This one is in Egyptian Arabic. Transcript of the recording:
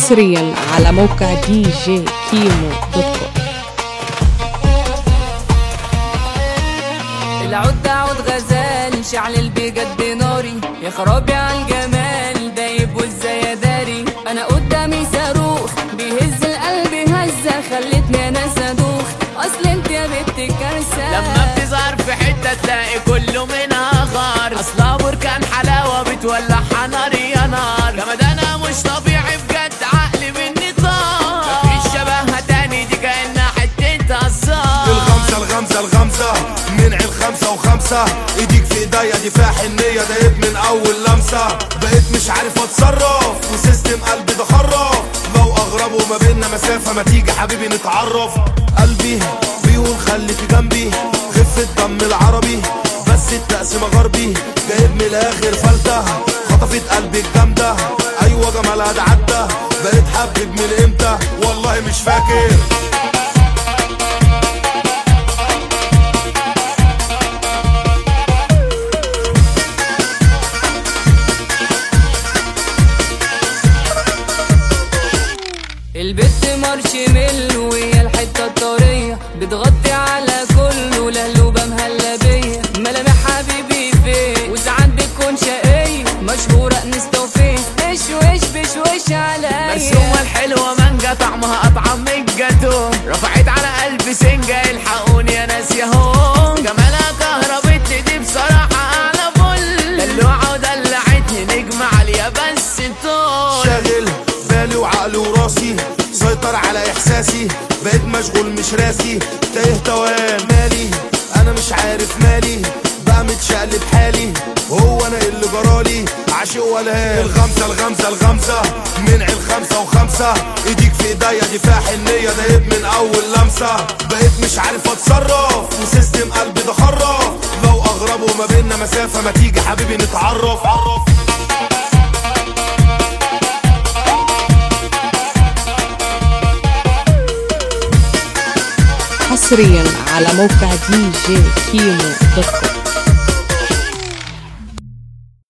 حصريا على موقع دي جي كيمو دوت كوم العود عود غزال شعل بجد ناري يا خرابي على الجمال دايب وازاي داري انا قدامي صاروخ بيهز القلب هزه خلتني انا صاروخ اصل انت يا بنت كارثه لما بتظهر في حتة تلاقي كله منها غار اصلها بركان حلاوة بتولعها نار يا نار جمدانها مش طبيعي بجد عقلي مني طار مفيش شبهها تاني دي كأنها حتة هزار الغمزة الغمزة الغمزة منع الخمسة وخمسة ايديك في ايديا دي فيها حنية دايب من اول لمسة بقيت مش عارف اتصرف وسيستم قلبي ده خرف لو اغرب وما بينا مسافة ما تيجي حبيبي نتعرف قلبي بيقول خليك جنبي خف الدم العربي بس التقسيمة غربي جايب من الاخر فلتة خطفت قلبي الجامدة ايوه جمالها ده عدى بقيت حبب من امتى والله مش فاكر البت مارشميل وهي الحته الطريه بتغطي على كله لهلوبه مهلا بيا ملامح حبيبي فين وساعات بتكون شقيه مشهوره انستا فين بشوش بشوش عليا مرسومة الحلوة مانجا طعمها أطعم من الجاتو رفعت على قلبي سنجة الحقوني يا ناس ياهو جمالها كهربتني دي بصراحة أعلى فل دلوعة ودلعتني نجم عالية بس طول شاغل بالي وعقلي وراسي سيطر على احساسي بقيت مشغول مش راسي تايه توهان مالي انا مش عارف مالي بقى متشقلب حالي هو انا اللي جرالي عاشق والهان الغمزه الغمزه الغمزه منع الخمسه وخمسه ايديك في ايديا دي فيها حنيه دايب من اول لمسه بقيت مش عارف اتصرف وسيستم قلبي ده خرف لو اغرب وما بينا مسافه ما تيجي حبيبي نتعرف عرف حصريا على موقع دي جي كيمو دوت كوم